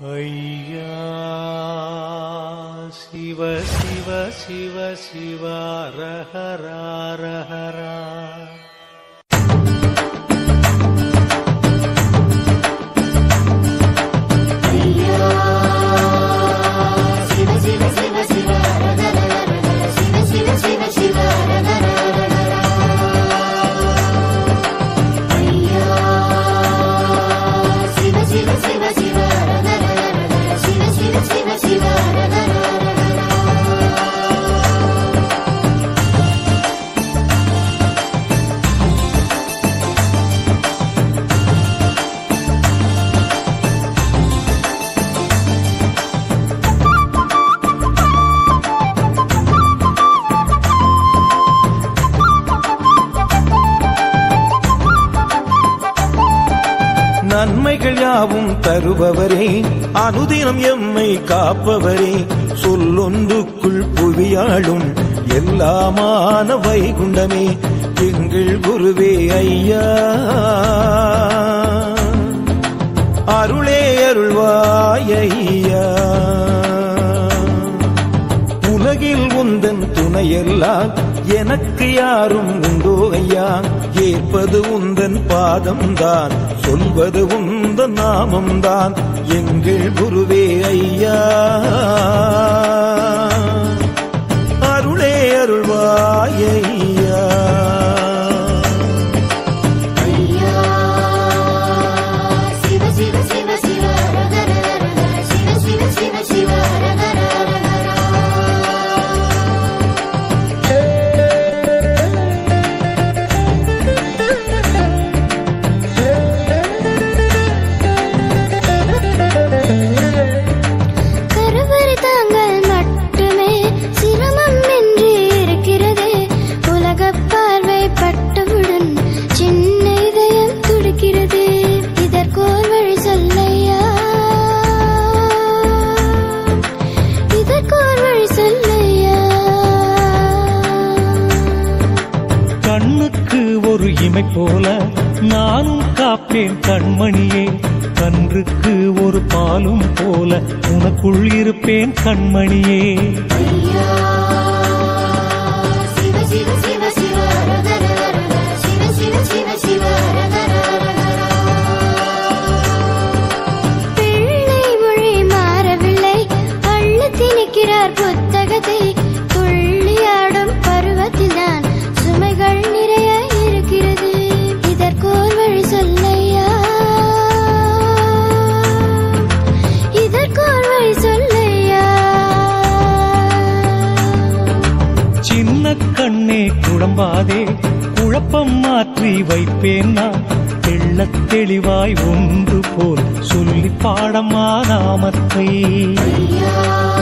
ஐயா சிவ சிவ சிவ சிவ ரஹரா ரஹரா சிவ சிவ சிவ சிவ ரகர ரகர சிவ சிவ சிவ சிவ ரகர ரகர ஐயா சிவ சிவ சிவ சிவ ரகர ரகர சிவ சிவ சிவ சிவ ரகர ரகர நன்மைகள் யாவும் தருபவரே அனுதினம் எம்மை காப்பவரே சொல்லொன்றுக்குள் புவியாளும் எல்லாமான வைகுண்டமே எங்கள் குருவே ஐயா அருளே அருள்வாய் ஐயா உலகில் உந்தன் துணையெல்லாம் எனக்கு யாரும் உண்டோ ஐயா ஏற்பது உந்தன் பாதம்தான் சொல்வது உந்தன் நாமம்தான் எங்கள் குருவே ஐயா அருளே அருள்வாய் ஐயா ஐயா சிவ சிவ சிவ சிவ ரகர ரகர சிவ சிவ சிவ சிவ ரகர ரகர கருவறை தாங்கள் மட்டுமே சிரமம் என்று இருக்கிறதே உலகப் பார்வை பட்டவுடன் சின்ன இதயம் துடிக்கிறது இதற்கோர் வழி சொல்லையா இதற்கோர் வழி சொல்லையா கண்ணுக்கு ஒரு இமை போல நானும் காப்பேன் கண்மணியே கன்றுக்கு ஒரு பாலும் போல உனக்குள் இருப்பேன் கண்மணியே ஐயா சிவ சிவ சிவ சிவ ரகர ரகர சிவ சிவ சிவ சிவ ரகர ரகர பிள்ளை மொழி மாறவில்லை அள்ளு திணிக்கிறார் புத்தகத்தை துள்ளியாடும் பருவத்தில்தான் சுமைகள் நிறைய இருக்கிறது இதற்கோர் வழி சொல்லையா இதற்கோர் வழி சொல்லையா சின்ன கண்ணே குழம்பாதே குழப்பம் மாற்றி வைப்பேன் நான் தெள்ளத் தெளிவாய் ஒன்று போல் சொல்லி பாடமா நாமத்தை ஐயா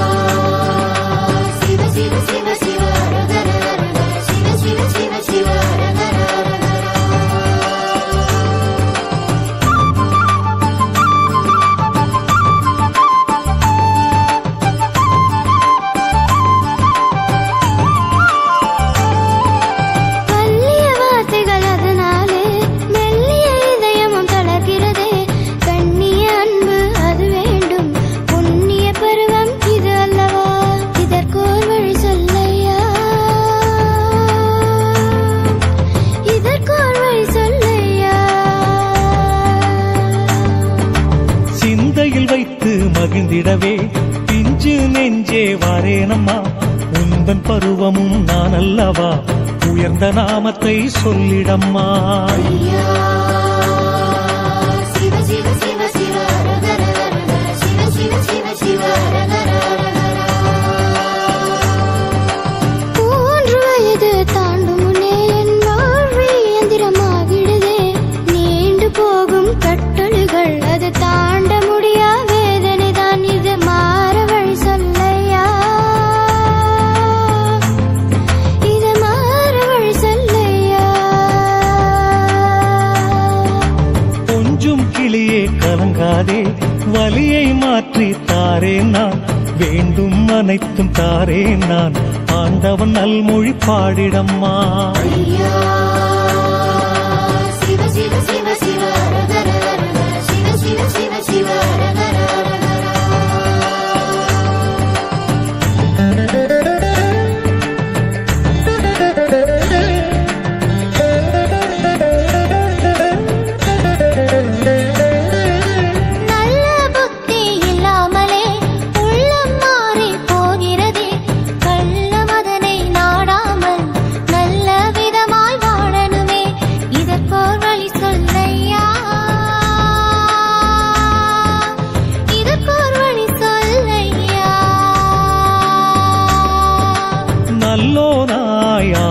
சிவ சிவ சிவ சிவ ரகர ரகர சிவ சிவ சிவ சிவ ரகர ரகர வல்லிய வார்த்தைகள் அதனாலே மெல்லிய இதயமும் தளர்கிறதே கண்ணிய அன்பு அது வேண்டும் புண்ணிய பருவம் இது அல்லவா இதற்கோர் வழி சொல்லையா இதற்கோர் வழி சொல்லையா சிந்தையில் வைத்து மகிழ்ந்திடவே பிஞ்சு நெஞ்சே வாரேனம்மா உந்தன் பருவமும் நான் அல்லவா உயர்ந்த நாமத்தை சொல்லிடம்மா ஐயா சிவ சிவ சிவ சிவ ரகர ரகர சிவ சிவ சிவ சிவ ரகர ரகர மூன்று வயது தாண்டும் முன்னே என் வாழ்வு இயந்திரமாகிடுதே நீண்டு போகும் கட்டளைகள் அது தாண்ட முடியா வேதனை தான் இது மாற வழி சொல்லையா இது மாற வழி சொல்லையா கொஞ்சம் கிளியே கலங்காதே வலியை மாற்றி தாரேன் நான் வேண்டும் அனைத்தும் தாரேன் நான் ஆண்டவன் நல்மொழி பாடிடம்மா ஐயா சிவ சிவ சிவ சிவ ரகர ரகர சிவ சிவ சிவ சிவ ரகர ரகர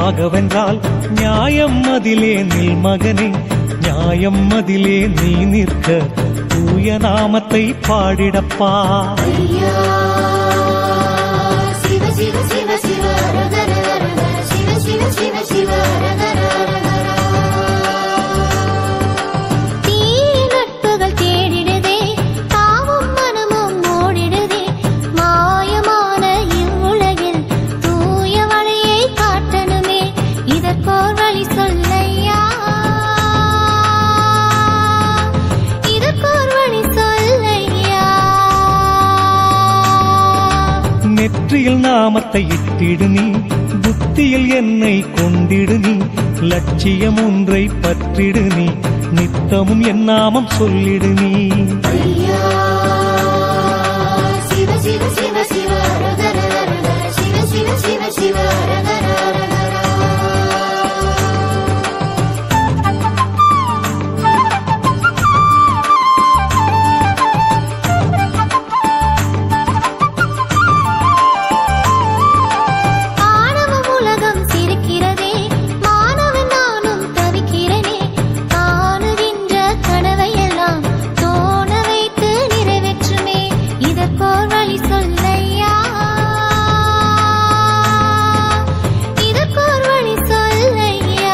நியாயமாகவென்றால் நியாயம் அதிலே நில் மகனே நியாயம் அதிலே நீ நிற்க தூய நாமத்தை பாடிடப்பா ஐயா சிவ சிவ சிவ சிவ ரகர ரகர சிவ சிவ சிவ சிவ ரகர ரகர தீய நட்புகள் தேடிடுதே தாவும் மனமும் ஓடிடுதே மாயமான இவ்வுலகில் தூய வழியை காட்டணுமே இதற்கோர் வழி சொல்லையா இதற்கோர் வழி சொல்லையா நெற்றியில் நாமத்தை இட்டிடு நீ புத்தியில் என்னை கொண்டிடு நீ லட்சியம் ஒன்றை பற்றிடு நீ நித்தமும் என் நாமம் சொல்லிடு நீ ஐயா சிவ சிவ சிவ சிவ ரகர ரகர சிவ சிவ சிவ சிவ ரகர ரகர ஆணவம் உலகம் சிரிக்கிறதே மாணவன் நானும் தவிக்கிறனே காணுகின்ற கனவையெல்லாம் தோண வைத்து நிறைவேற்றுமே இதற்கோர் வழி சொல்லையா இதற்கோர் வழி சொல்லையா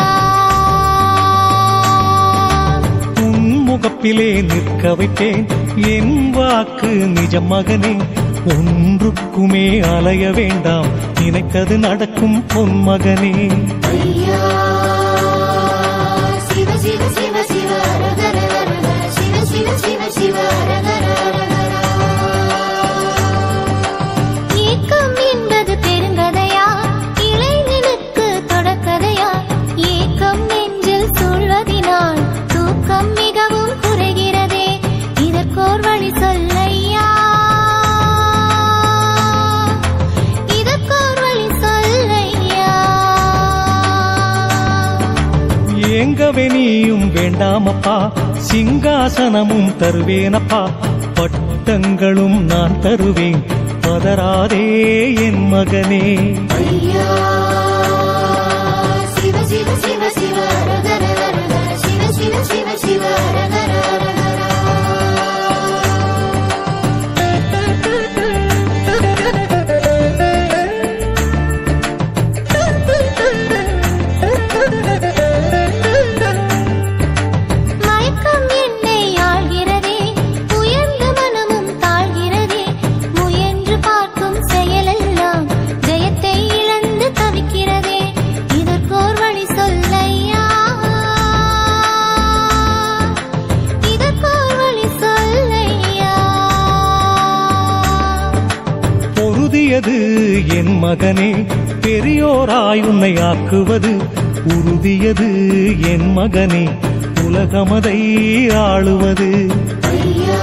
உன் முகப்பிலே நிற்க வைப்பேன் என் வாக்கு நிஜம் மகனே ஒன்றுக்குமே அலைய வேண்டாம் நினைத்தது நடக்கும் பொன் மகனே ஐயா சிவ சிவ சிவ சிவ ரகர ரகர சிவ சிவ சிவ சிவ ரகர ரகர ஏக்கம் என்பது பெருங்கதையா இளைஞனுக்கு தொடக்கதையா ஏக்கம் நெஞ்சில் சூழ்வதினால் தூக்கம் மிகவும் குறைகிறதே இதற்கோர் வழி சொல்லையா இதற்கோர் வழி சொல்லையா ஏங்கவே நீயும் வேண்டாமப்பா சிங்காசனமும் தருவேனப்பா பட்டங்களும் நான் தருவேன் பதறாதே என் மகனே ஐயா சிவ சிவ சிவ சிவ ரகர ரகர சிவ சிவ சிவ சிவ ரகர மயக்கம் என்னை ஆள்கிறதே உயர்ந்த மனமும் தாழ்கிறதே முயன்று பார்க்கும் செயலெல்லாம் ஜெயத்தை இழந்து தவிக்கிறதே இதற்கோர் வழி சொல்லையா இதற்கோர் வழி சொல்லையா பொருதியது என் மகனே பெரியோராய் உன்னை ஆக்குவது உறுதியது என் மகனே உலகமதை ஆளுவது ஐயா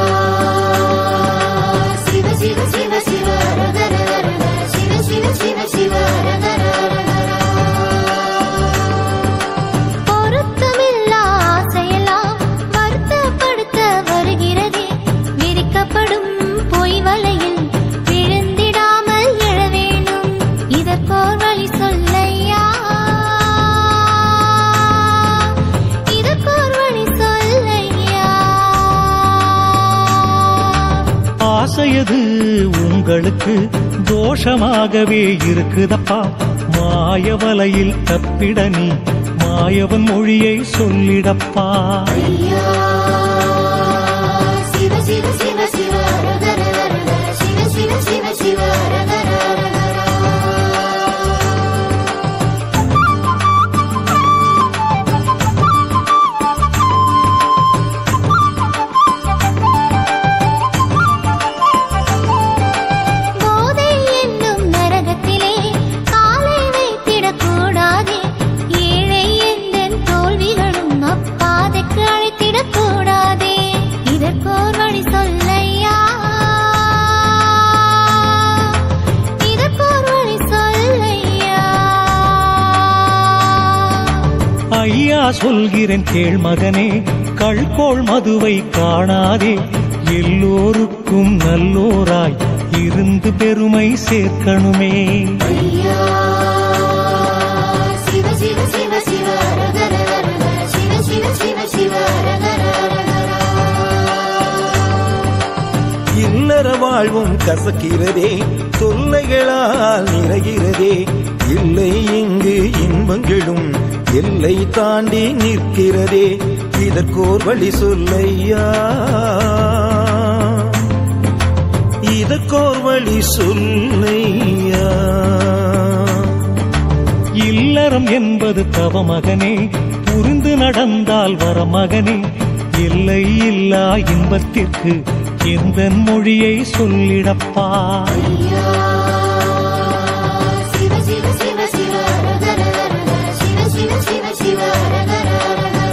சிவ சிவ சிவ சிவ ரகர ரகர சிவ சிவ சிவ சிவ ரகர ரகர பொருத்தமில்லா ஆசையெல்லாம் வருத்தப்படுத்த வருகிறதே விரிக்கப்படும் பொய் வலையில் விழுந்திடாமல் எழ வேணும் இதற்கோர் வழி சொல்லையா இதற்கோர் வழி சொல்லையா ஆசையது உங்களுக்கு தோஷமாகவே இருக்குதப்பா மாயவலையில் தப்பிட நீ மாயவன் மொழியை சொல்லிடப்பா ஐயா சிவ சிவ சிவ சிவ ரகர ரகர சிவ சிவ சிவ சிவ ரகர ரகர போதை என்னும் நரகத்திலே காலை வைத்திடக் கூடாதே ஏழை எந்தன் தோல்விகளும் அப்பாதைக்கு அழைத்திடக் கூடாதே இதற்கோர் வழி சொல்லையா இதற்கோர் வழி சொல்லையா ஐயா சொல்கிறேன் கேள் மகனே கள்கோள் மதுவை காணாதே எல்லோருக்கும் நல்லோராய் இருந்து பெருமை சேர்க்கணுமே ஐயா சிவ வாழ்வும் கசக்கிறதே தொல்லைகளால் நிறைகிறதே இல்லை இங்கு இன்பங்களும் எல்லை தாண்டி நிற்கிறதே இதற்கோர் வழி சொல்லையா இதற்கோர் வழி சொல்லையா இல்லறம் என்பது தவமகனே புரிந்து நடந்தால் வரமகனே எல்லை இல்லா இன்பத்திற்கு எந்த மொழியை சொல்லிடப்பா ஐயா சிவ சிவ சிவ சிவ ரகர ரகர சிவ சிவ சிவ சிவ ரகர ரகர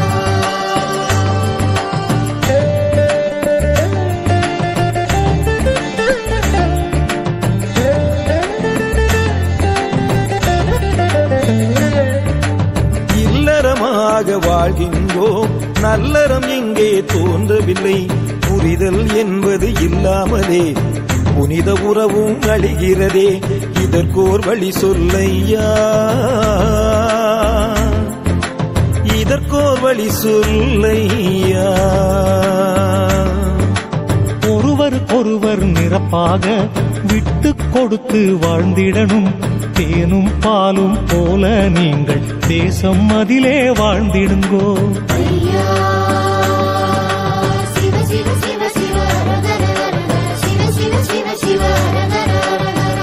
இல்லறமாக வாழ்கின்றோம் நல்லறம் இங்கே தோன்றவில்லை புரிதல் என்பது இல்லாமலே புனித உறவும் அழிகிறதே இதற்கோர் வழி சொல்லையா இதற்கோர் வழி சொல்லையா ஒருவருக்கொருவர் நிரப்பாக விட்டு கொடுத்து வாழ்ந்திடணும் தேனும் பாலும் போல நீங்கள் தேசம் அதிலே வாழ்ந்திடுங்கோ ஐயா சிவ சிவ சிவ சிவ ரகர ரகர சிவ சிவ சிவ சிவ ரகர ரகர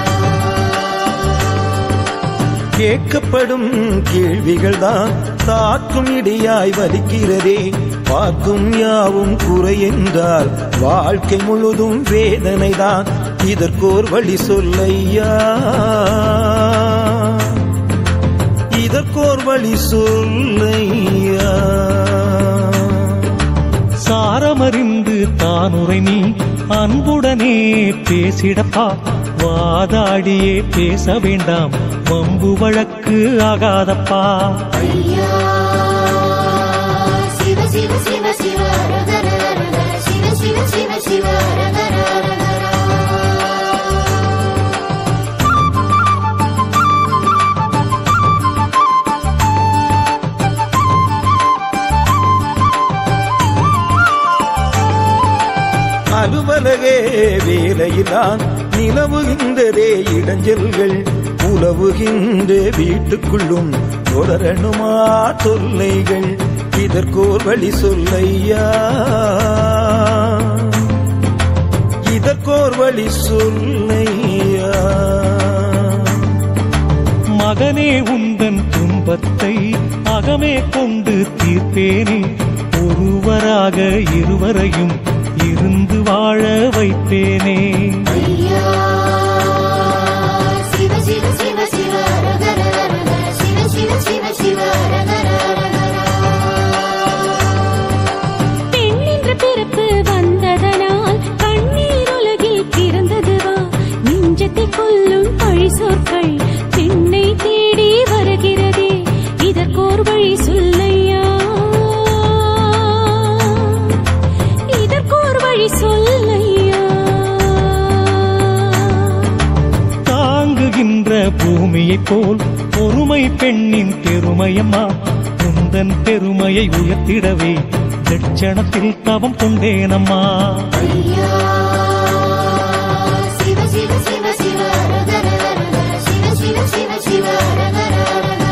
கேட்கப்படும் கேள்விகள் தான் தாக்கும் இடியாய் வலிக்கிறதே பார்க்கும் யாவும் குறை என்றால் வாழ்க்கை முழுதும் வேதனைதான் இதற்கோர் வழி சொல்லையா இதற்கோர் வழி சொல்லையா சாரமறிந்து தானுரை நீ அன்புடனே பேசிடப்பா வாதாடியே பேச வேண்டாம் வம்பு வழக்கு ஆகாதப்பா ஐயா சிவ சிவ சிவ சிவ ரகர ரகர சிவ சிவ சிவ சிவ ரகர ரகர அலுவலகே வேலையிலான் நிலவுகின்றதே இடைஞ்சல்கள் உலவுகின்ற வீட்டுக்குள்ளும் தொடரணுமா தொல்லைகள் இதற்கோர் வழி சொல்லையா இதற்கோர் வழி சொல்லையா மகனே உந்தன் துன்பத்தை அகமே கொண்டு தீர்ப்பேனே ஒருவராக இருவரையும் இருந்து வாழ வைப்பேனே ஐயா சிவ சிவ சிவ சிவ ரகர ரகர சிவ சிவ சிவ சிவ ரகர ரகர பெண் என்ற பிறப்பு வந்ததனால் கண்ணீர் உலகில் பிறந்ததுவா நெஞ்சத்தை கொல்லும் பழி சொற்கள் பெண்ணை தேடி வருகிறதே இதற்கோர் வழி சொல்லையா இதற்கோர் வழி சொல்லையா தாங்குகின்ற பூமியைப் போல் பொறுமை பெண்ணின் பெருமையம்மா உந்தன் பெருமையை உயர்த்திடவே லட்சணத்தில் தவம் கொண்டேனம்மா ஐயா சிவ சிவ சிவ சிவ ரகர ரகர சிவ சிவ சிவ சிவ ரகர ரகர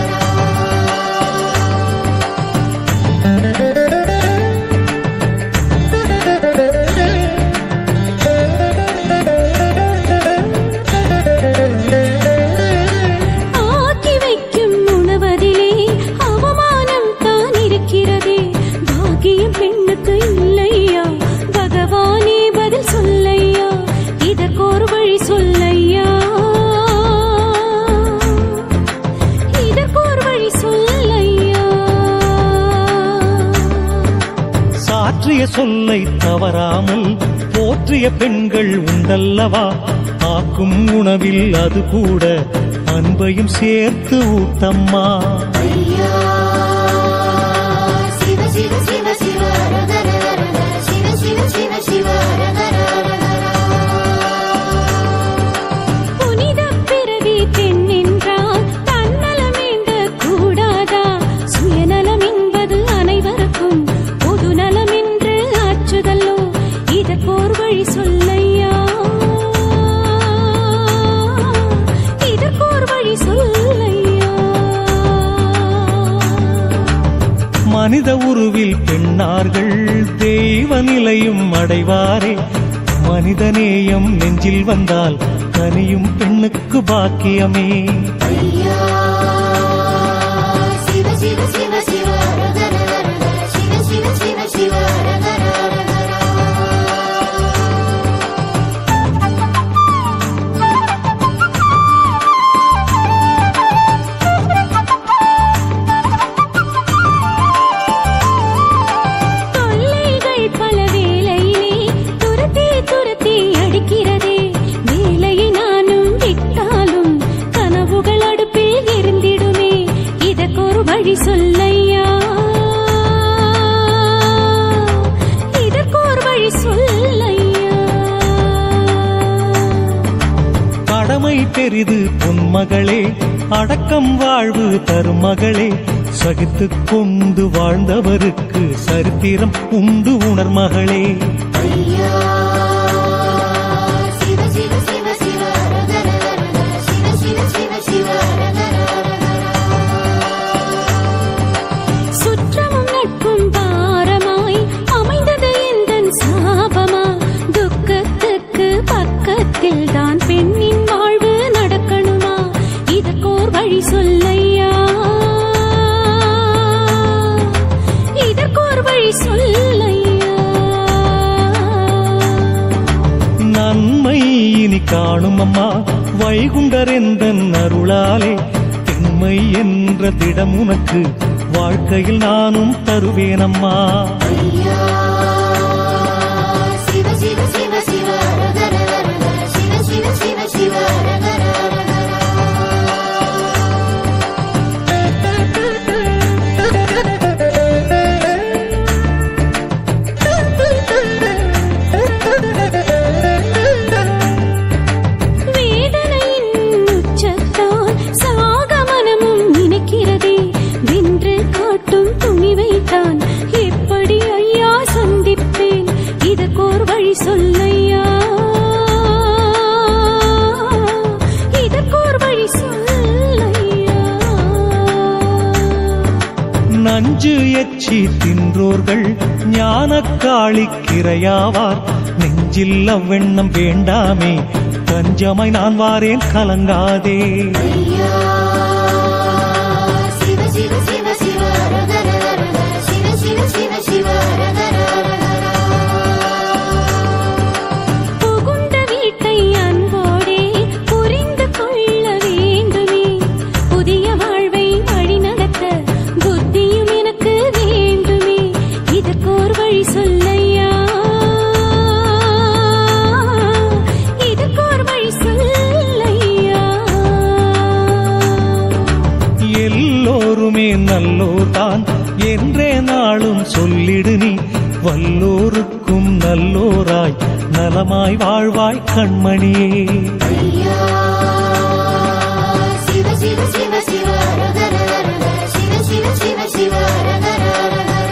ஆக்கி வைக்கும் உணவதிலே அவமானம் தான் இருக்கிறதே பாக்கியம் பெண்ணுக்கு இல்லையா பகவானே பதில் சொல்லையா இதற்கோர் வழி சொல்லையா இதற்கோர் வழி சொல்லையா சாற்றிய சொல்லை தவறாமல் போற்றிய பெண்கள் உண்டல்லவா ஆக்கும் உணவில் அது கூட அன்பையும் சேர்த்து ஊட்டம்மா ஐயா சிவ சிவ சிவ சிவ ரகர ரகர சிவ சிவ சிவ சிவ ரகர ரகர புனித பிறவி பெண் என்றால் தன்னலம் என்ற கூடாதா சுயநலம் என்பது அனைவருக்கும் பொது நலம் என்று ஆற்றுதல்லோ இதற்கோர் வழி சொல்லையா மனித உருவில் பெண்ணார்கள் தெய்வ நிலையும் அடைவாரே மனிதநேயம் நெஞ்சில் வந்தால் கனியும் பெண்ணுக்கு பாக்கியமே ஐயா சிவ சிவ சிவ சிவ ரகர ரகர சிவ சிவ சிவ சிவ ரகர ரகர தொல்லைகள் பல வேளையிலே துரத்தி துரத்தி அடிக்கிறதே வேலையை நானும் விட்டாலும் கனவுகள் அடுப்பில் எரிந்திடுமே இதற்கொரு வழி சொல்லையா இதற்கொரு வழி சொல்லையா கடமை பெரிது பொன்மகளே அடக்கம் வாழ்வு தரும் மகளே சகித்துக் கொண்டு வாழ்ந்தவருக்கு சரித்திரம் உண்டு உணர் மகளே ஐயா சிவ சிவ சிவ சிவ ரகர ரகர சிவ சிவ சிவ சிவ ரகர சுற்றமும் நட்பும் பாரமாய் அமைந்தது எந்தன் சாபமா துக்கத்துக்கு பக்கத்தில் தான் பெண்ணின் வாழ்வு நடக்கணுமா இதற்கோர் வழி சொல்லையா இதற்கோர் வழி சொல்லையா நன்மை இனி காணும் அம்மா வைகுண்டர் எந்தன் அருளாலே திண்மை என்ற திடம் உனக்கு வாழ்க்கையில் நானும் தருவேனம்மா ஐயா சிவ சிவ சிவ சிவ ரகர ரகர சிவ சிவ சிவ சிவ ரகர வேதனையின் உச்சத்தால் சாக மனமும் நினைக்கிறதே வென்று காட்டும் துணிவைத்தான் எப்படி ஐயா சந்திப்பேன் இதற்கோர் வழி சொல்லையா இதற்கோர் வழி சொல்லையா நஞ்சு எச்சி தின்றோர்கள் ஞானக்காளிக்கிரையாவார் நெஞ்சில் அவ்வெண்ணம் வேண்டாமே தஞ்சமாய் நான் வாரேன் கலங்காதே ஐயா சிவ சிவ சிவ சிவ ரகர ரகர சிவ சிவ சிவ சிவ ரகர புகுந்த வீட்டை அன்போடே புரிந்து கொள்ள வேண்டுமே புதிய வாழ்வை வழிநடத்த புத்தியும் எனக்கு வேண்டுமே இதற்கோர் வழி சொல்லையா இதற்கோர் வழி சொல்லையா எல்லோருமே நல்லோர்தான் என்றே நாளும் சொல்லிடு நீ வல்லோருக்கும் நல்லோர் நலமாய் நலமாய் வாழ்வாய் கண்மணியே ஐயா சிவ சிவ சிவ சிவ ரகர ரகர சிவ சிவ சிவ சிவ ரகர ரகர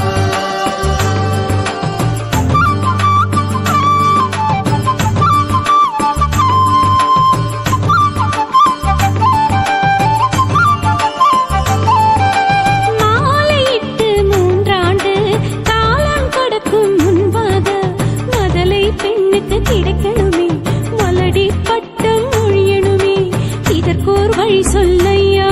மாலையிட்டு மூன்றாண்டு காலம் கடக்கும் முன்பாக மதலை பெண்ணுக்கு கிடைக்கணுமே மலடி பட்டம் ஒழியணுமே இதற்கோர் வழி சொல்லையா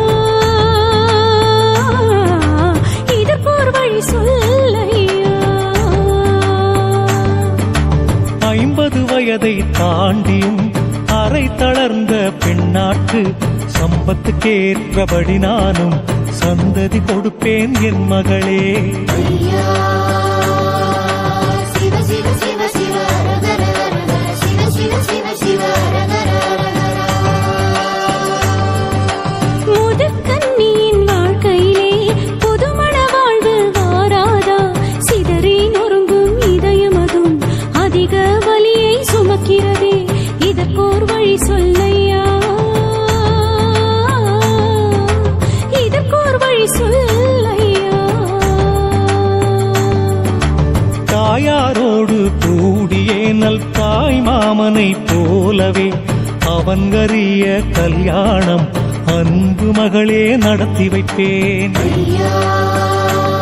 இதற்கோர் வழி சொல்லையா ஐம்பது வயதை தாண்டியும் அரை தளர்ந்த பெண்ணாட்டு சம்பத்துக்கேற்றபடி நானும் சந்ததி கொடுப்பேன் என் மகளே ஐயா சிவ சிவ சிவ சிவ ரகர ரகர சிவ சிவ சிவ சிவ ரகர நஞ்சு முதுக்கன்னியின் வாழ்க்கையிலே புதுமண வாழ்வு வாராதா சிதறி நொறுங்கும் இதயமதும் அதிக வலியை சுமக்கிறதே இதற்கோர் வழி சொல்லையா இதற்கோர் வழி சொல்லையா தாயாரோடு கூடியே நல் தாய் மாமனை போலவே அவன்கரிய கல்யாணம் அன்பு மகளே நடத்தி வைப்பேன் ஐயா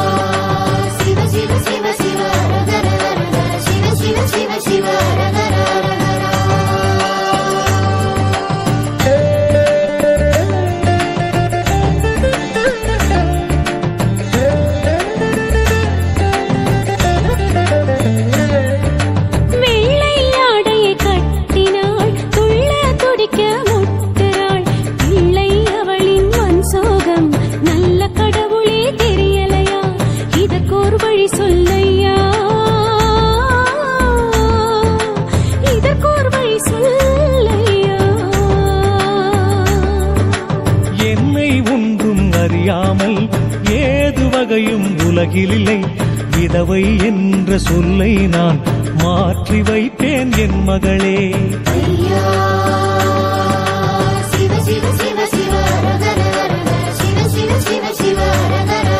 உலகிலில்லை விதவை என்ற சொல்லை நான் மாற்றி வைப்பேன் என் மகளே ஐயா சிவ சிவ சிவ சிவ ரகர ரகர சிவ சிவ சிவ சிவ ரகர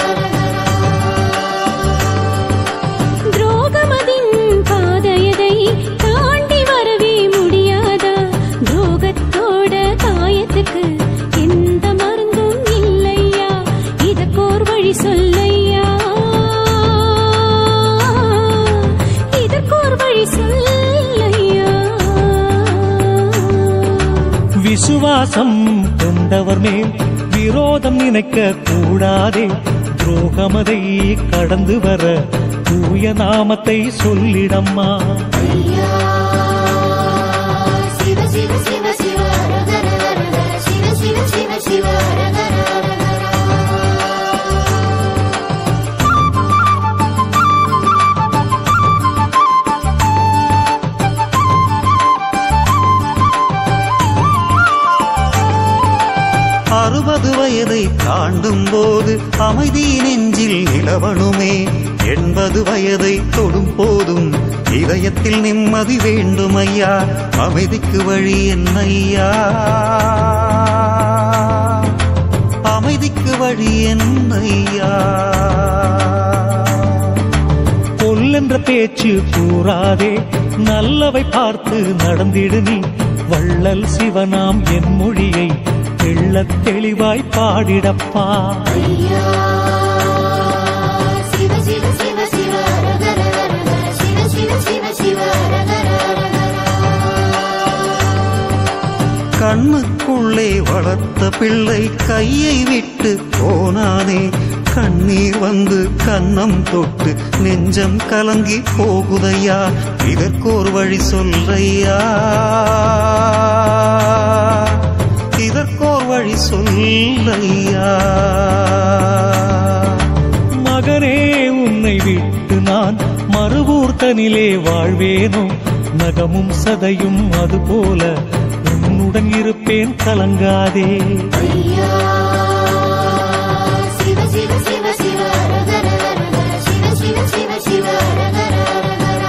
துரோகமதின் பாதையதை தாண்டி வரவே முடியாதா துரோகத்தோட காயத்துக்கு எந்த மருந்தும் இல்லையா இதற்கோர் வழி சொல்லையா இதற்கோர் வழி சொல்லையா விசுவாசம் கொண்டவர் மேல் விரோதம் நினைக்க கூடாதே துரோகமதை கடந்து வர தூய நாமத்தை சொல்லிடம்மா ஐயா சிவ சிவ சிவ சிவ ரகர ரகர சிவ சிவ சிவ சிவ ரகர ரகர அறுபது வயதை தாண்டும் போது அமைதி நெஞ்சில் நிலவணுமே எண்பது வயதை தொடும் போதும் இதயத்தில் நிம்மதி வேண்டும் ஐயா அமைதிக்கு வழி என்னையா அமைதிக்கு வழி என்னையா கொல்லென்ற பேச்சு கூறாதே நல்லவை பார்த்து நடந்திடு நீ வள்ளல் சிவனாம் என் மொழியை தெள்ளத் தெளிவாய் பாடிடப்பா ஐயா சிவ சிவ சிவ சிவ ரகர ரகர சிவ சிவ சிவ சிவ ரகர ரகர கண்ணுக்குள்ளே வளர்த்த பிள்ளை கையை விட்டு போனானே கண்ணீர் வந்து கன்னம் தொட்டு நெஞ்சம் கலங்கி போகுதையா இதற்கோர் வழி சொல்லையா இதற்கோர் வழி சொல்லையா மகனே உன்னை விட்டு நான் மறுவூர்த்தனிலே வாழ்வேனோ நகமும் சதையும் அதுபோல உன்னுடன் இருப்பேன் கலங்காதே ஐயா சிவ சிவ சிவ சிவ ரகர ரகர சிவ சிவ சிவ சிவ ரகர ரகர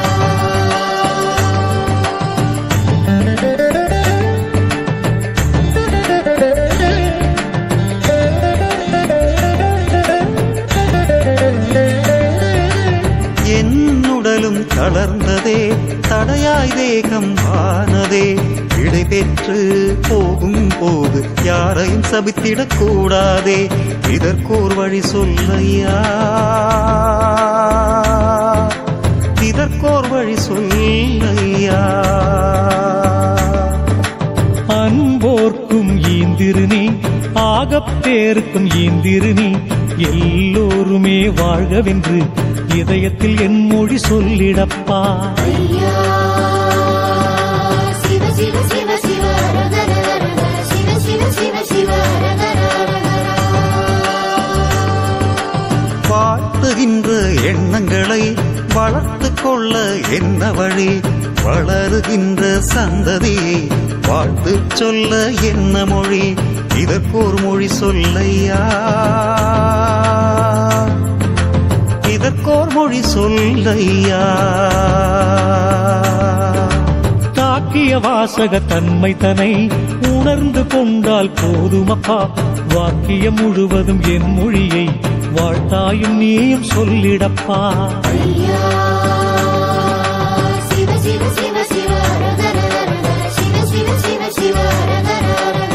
என் உடலும் தளர்ந்ததே தடையாய் தேகம் ஆனதே விடை பெற்று போகும் போது யாரையும் சபித்திடக் கூடாதே இதற்கோர் வழி சொல்லையா இதற்கோர் வழி சொல்லையா அன்போர்க்கும் ஈந்திரு நீ ஆகப்பேருக்கும் ஈந்திரு நீ எல்லோருமே வாழ்கவென்று இதயத்தில் என் மொழி சொல்லிடப்பா ஐயா சிவ சிவ சிவ சிவ ரகர ரகர சிவ சிவ சிவ சிவ ரகர ரகர வாழ்த்துகின்ற எண்ணங்களை வளர்த்து கொள்ள என்ன வழி வளருகின்ற சந்ததியை வாழ்த்து சொல்ல என்ன மொழி இதற்கோர் மொழி சொல்லையா இதற்கோர் மொழி சொல்லையா தாக்கிய வாசக தன்மை தனை உணர்ந்து கொண்டால் போதுமப்பா வாக்கியம் முழுவதும் என் மொழியை வாழ்த்தாயும் நீயும் சொல்லிடப்பா ஐயா சிவ சிவ சிவ சிவ ரகர ரகர சிவ சிவ சிவ சிவ ரகர ரகர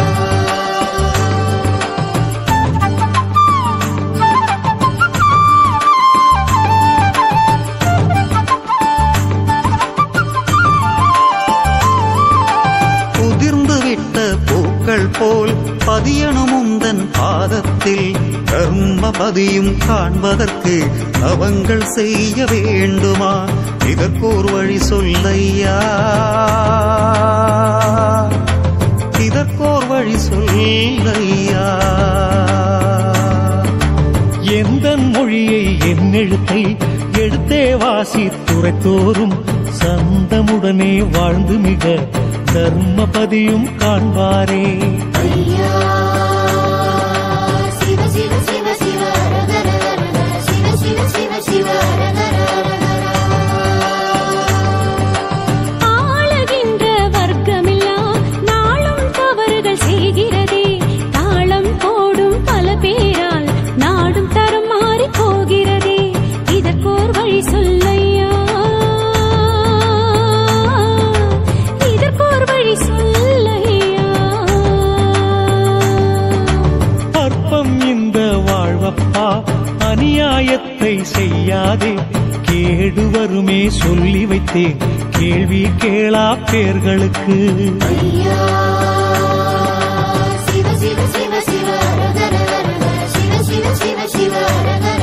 உதிர்ந்து விட்ட பூக்கள் போல் பதியணும் உந்தன் பாதத்தில் கர்மபதியும் காண்பதற்கு அவங்கள் செய்ய வேண்டுமா இதற்கோர் வழி சொல்லையா இதற்கோர் வழி சொல்லையா எந்த மொழியை என் எழுத்தை எடுத்தே வாசி துரைத்தோறும் சந்தமுடனே வாழ்ந்து மிக தர்மபதியும் காண்பாரே ஐயா சிவ சிவ சிவ சிவ ரகர ரகர சிவ சொல்லி வைத்தேன் கேள்வி கேளா பேர்களுக்கு ஐயா சிவ சிவ சிவ சிவ ரகர ரகர சிவ சிவ சிவ சிவ ரகர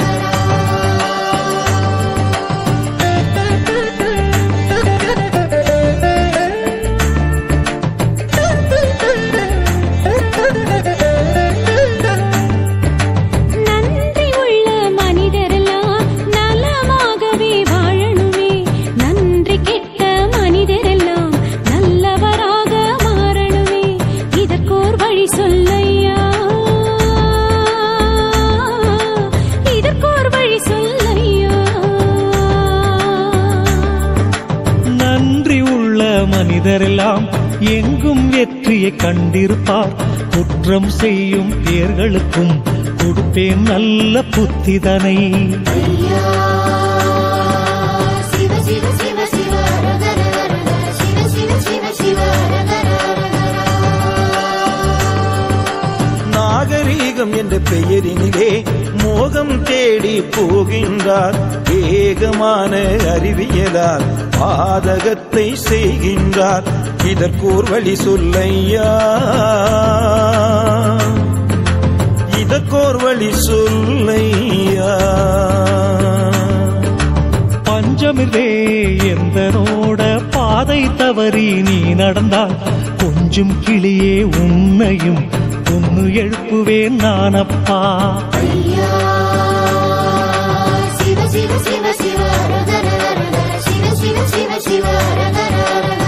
நன்றி உள்ள மனிதரெல்லாம் நலமாகவே வாழணுமே நன்றி கெட்ட மனிதரெல்லாம் நல்லவராக மாறணுமே இதற்கோர் வழி சொல்லையா இதற்கோர் வழி சொல்லையா நன்றி உள்ள மனிதரெல்லாம் எங்கும் வெற்றியை கண்டிருப்பார் குற்றம் செய்யும் பேர்களுக்கும் கொடுப்பேன் நல்ல புத்திதனை ஐயா சிவ சிவ சிவ சிவ ரகர ரகர சிவ சிவ சிவ சிவ ரகர நாகரீகம் என்ற பெயரினிலே மோகம் தேடி போகின்றார் வேகமான அறிவியலால் பாதகத்தை செய்கின்றார் இதற்கோர் வழி சொல்லையா இதற்கோர் வழி சொல்லையா பஞ்சமில்லே எந்தனோட பாதை தவறி நீ நடந்தால் கொஞ்சம் கிளியே உன்னையும் பொண்ணு எழுப்புவேன் நானப்பா ஐயா சிவ சிவ சிவ சிவ ரகர ரகர சிவ சிவ சிவ சிவ ரகர ரகர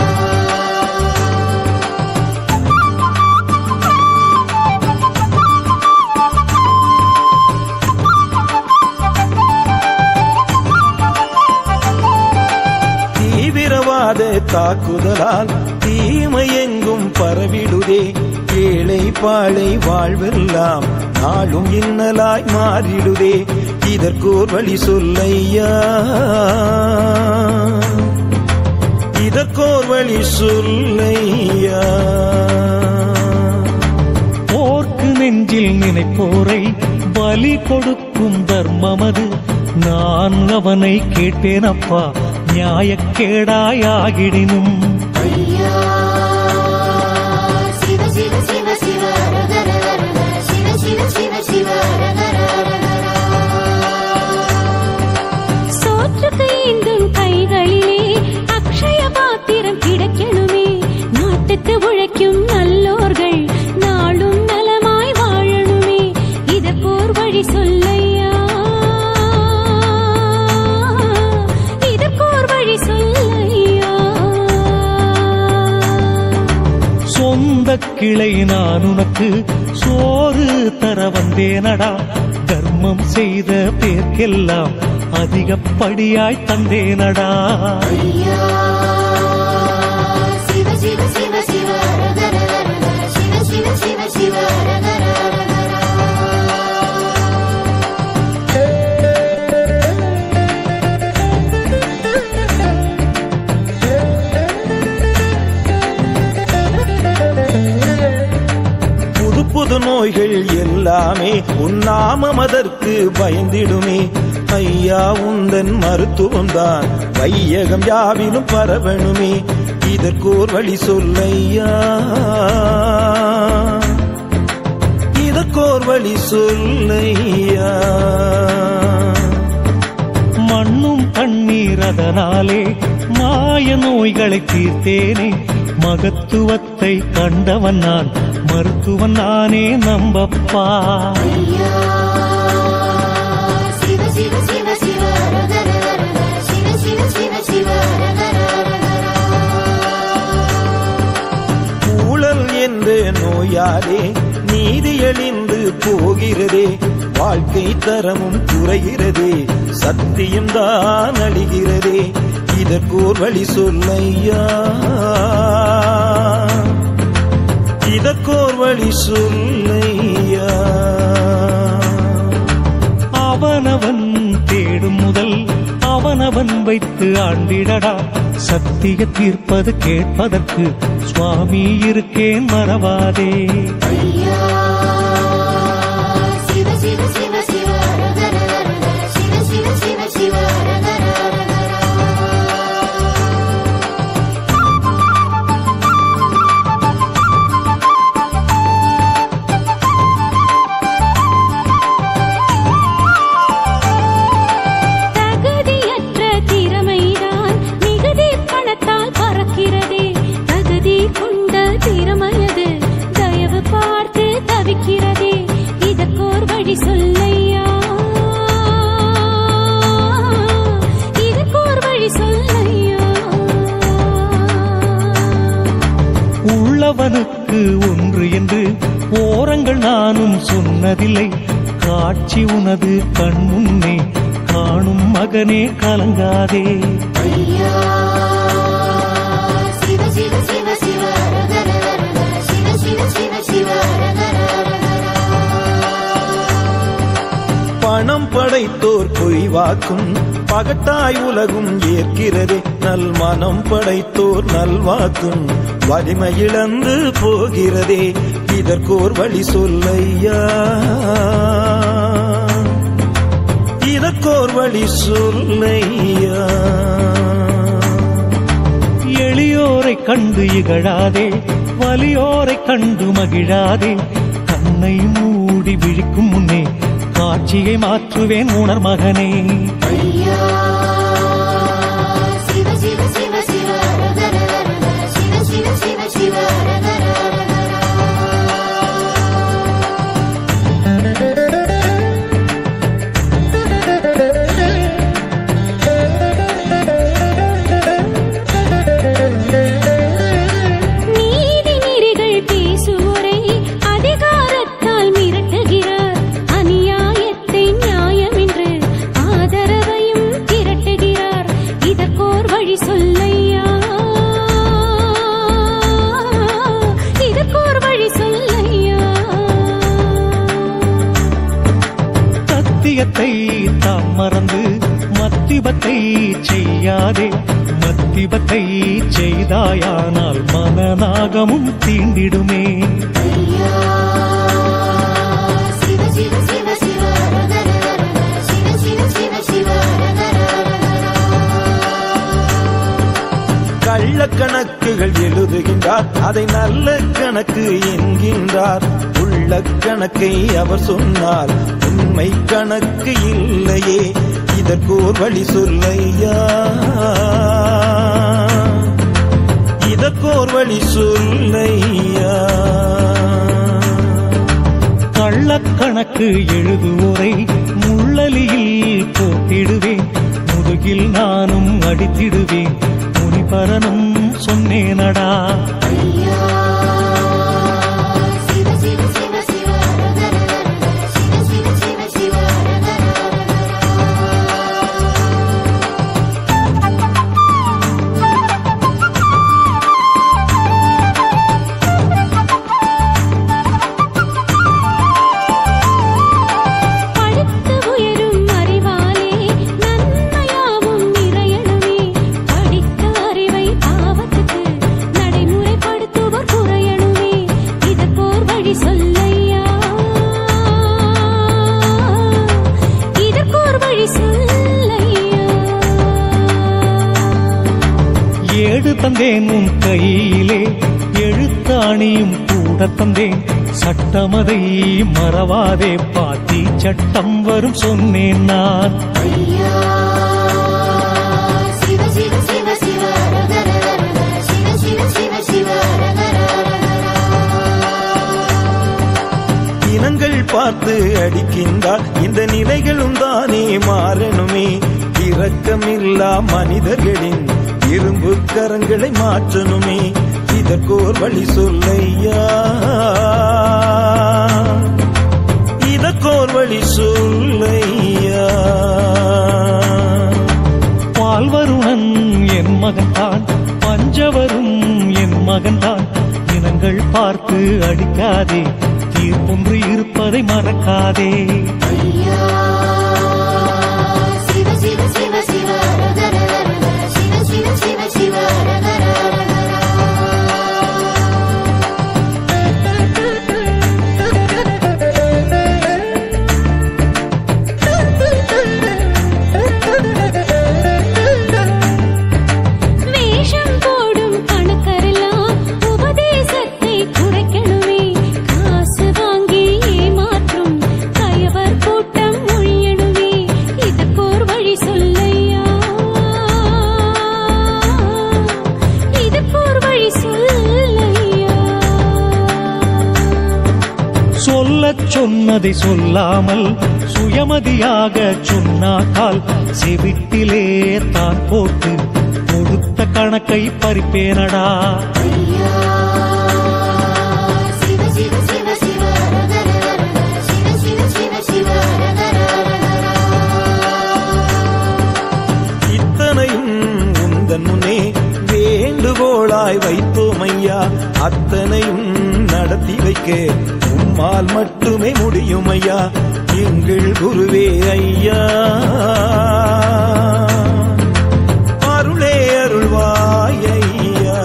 தீவிரவாத தாக்குதலால் தீமை எங்கும் பரவிடுதே ஏழை பாழை வாழ்வெல்லாம் நாளும் இன்னலாய் மாறிடுதே இதற்கோர் வழி சொல்லையா இதற்கோர் வழி சொல்லையா போர்க்கு நெஞ்சில் நினைப்போரை பலி கொடுக்கும் தர்மமது நான் அவனை கேட்டேன் அப்பா நியாயக்கேடாயாகிடினும் ஐயா சிவ சிவ சிவ சிவ ரகர ரகர சிவ சிவ சிவ சிவ ரகர ரகர சோற்றுக்கு ஏந்தும் கைகளிலே அக்ஷய பாத்திரம் கிடைக்கணுமே நாட்டுக்கு உழைக்கும் நல்லோர்கள் நாளும் நலமாய் வாழணுமே இதற்கோர் வழி சொல்லையா இதற்கோர் வழி சொல்லையா சொந்த கிளை நான் உனக்கு சோறு தர வந்தேனடா தர்மம் செய்த பேர்க்கெல்லாம் அதிகப்படியாய் தந்தேனடா ஐயா சிவ சிவ சிவ சிவ ரகர ரகர சிவ சிவ சிவ சிவ ரகர ரகர புது புது நோய்கள் எல்லாமே உன்னாமம் அதற்கு பயந்திடுமே ஐயா உந்தன் மருத்துவம் தான் வையகம் யாவிலும் பரவணுமே இதற்கோர் வழி சொல்லையா இதற்கோர் வழி சொல்லையா மண்ணும் தண்ணீர் அதனாலே மாய நோய்களை தீர்த்தேனே மகத்துவத்தை கண்டவன் நான் மருத்துவன் நானே நம்பப்பா ஐயா சிவ சிவ சிவ சிவ ரகர ரகர சிவ சிவ சிவ சிவ ரகர ரகர ஊழல் என்ற நோயாலே நீதியழிந்து போகிறதே வாழ்க்கை தரமும் குறைகிறதே சத்தியம் தான் அழிகிறதே இதற்கோர் வழி சொல்லையா இதற்கோர் வழி சொல்லையா அவனவன் தேடும் முதல் அவனவன் வைத்து ஆண்டிடடா சத்திய தீர்ப்பது கேட்பதற்கு சுவாமி இருக்கேன் மறவாதே ஐயா சிவ சிவ சிவ சிவ ரகர ரகர சிவ சிவ சிவ சிவ ரகர ரகர உள்ளவனுக்கு ஒன்று என்று ஓரங்கள் நானும் சொன்னதில்லை காட்சி உனது கண் முன்னே காணும் மகனே கலங்காதே ஐயா சிவ சிவ சிவ சிவ ரகர ரகர சிவ சிவ சிவ சிவ ரகர ரகர பணம் படைத்தோர் பொய்வாக்கும் பகட்டாய் உலகும் ஏற்கிறதே நல் மனம் படைத்தோர் நல்வாக்கும் வலிமை இழந்து போகிறதே இதற்கோர் வழி சொல்லையா இதற்கோர் வழி சொல்லையா எளியோரை கண்டு இகழாதே வலியோரை கண்டு மகிழாதே கண்ணை மூடி விழிக்கும் முன்னே காட்சியை மாற்றுவேன் உணர் மகனே ஐயா சிவ சிவ சிவ சிவ ரகர ரகர சிவ சிவ சிவ சிவ ரகர ரகர நீதி நெறிகள் பேசுவோரை அதிகாரத்தால் மிரட்டுகிறார் அநியாயத்தை நியாயம் என்று ஆதரவையும் திரட்டுகிறார் இதற்கோர் வழி சொல்லையா இதற்கோர் வழி சொல்லையா சத்தியத்தை தாம் மறந்து மத்திபத்தை செய்யாதே மத்திபத்தை செய்தாயானால் மனநாகமும் தீண்டிடுமே ஐயா சிவ சிவ சிவ சிவ ரகர ரகர சிவ சிவ சிவ சிவ ரகர ரகர கள்ளக்கணக்குகள் எழுதுகின்றார் அதை நல்ல கணக்கு என்கின்றார் உள்ள கணக்கை அவர் சொன்னார் உண்மை கணக்கு இல்லையே இதற்கோர் வழி சொல்லையா இதற்கோர் வழி சொல்லையா கள்ளக்கணக்கு எழுதுவோரை முள்ளலியில் போட்டிடுவேன் முதுகில் நானும் அடித்திடுவேன் முனிபரனும் சொன்னேனடா ஐயா சிவ சிவ சிவ சிவ ரகர ரகர சிவ சிவ சிவ சிவ ரகர ரகர படுத்து உயரும் அறிவாலே நன்மையாவும் நிறையணுமே படித்த அறிவை பாவத்துக்கு நடைமுறைப்படுத்துவோர் குறையணுமே இதற்கோர் வழி சொல்லையா இதற்கோர் வழி சொல்லையா ஏடு தந்தேன் உன் கையிலே எழுத்தாணியும் கூட தந்தேன் சட்டமதை மறவாதே பாத்தி சட்டம் வரும் சொன்னேன் நான் ஐயா சிவ சிவ சிவ சிவ ரகர ரகர சிவ சிவ சிவ சிவ ரகர ரகர இனங்கள் பார்த்து அடிக்கின்றார் இந்த நிலைகளும் தானே மாறணுமே இரக்கமில்லா மனிதர்களின் இரும்பு கரங்களை மாற்றணுமே இதற்கோர் வழி சொல்லையா இதற்கோர் வழி சொல்லையா பால்வருணன் என் மகன்தான் பஞ்சவரும் என் மகன்தான் இனங்கள் பார்த்து அடிக்காதே தீர்ப்பொன்று இருப்பதை மறக்காதே ஐயா சிவ சிவ சிவ சிவ ரகர ரகர சிவ சிவ சிவ சிவ ரகர ரகர வேஷம் போடும் கணக்கரெல்லாம் உபதேசத்தை குறைக்கணுமே காசு வாங்கி ஏமாற்றும் கயவர் கூட்டம் ஒழியணுமே இதற்கோர் வழி சொல்லையா இதற்கோர் வழி சொல்லையா சொல்லச் சொன்னதை சொல்லாமல் சுயமதியாக சொன்னாக்கால் செவிட்டிலே தான் போட்டு கொடுத்த கணக்கை பறிப்பேனடா ஐயா அருளாய் வைத்தோம் ஐயா அத்தனையும் நடத்தி வைக்க உம்மால் மட்டுமே முடியும் ஐயா எங்கள் குருவே ஐயா அருளே அருள்வாய் ஐயா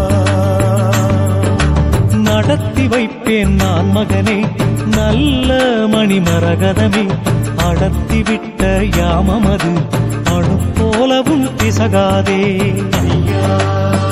நடத்தி வைப்பேன் நான் மகனே நல்ல மணிமரகதமே அடர்த்தி விட்ட யாமமது அணு போலவும் பிசகாதே ஐயா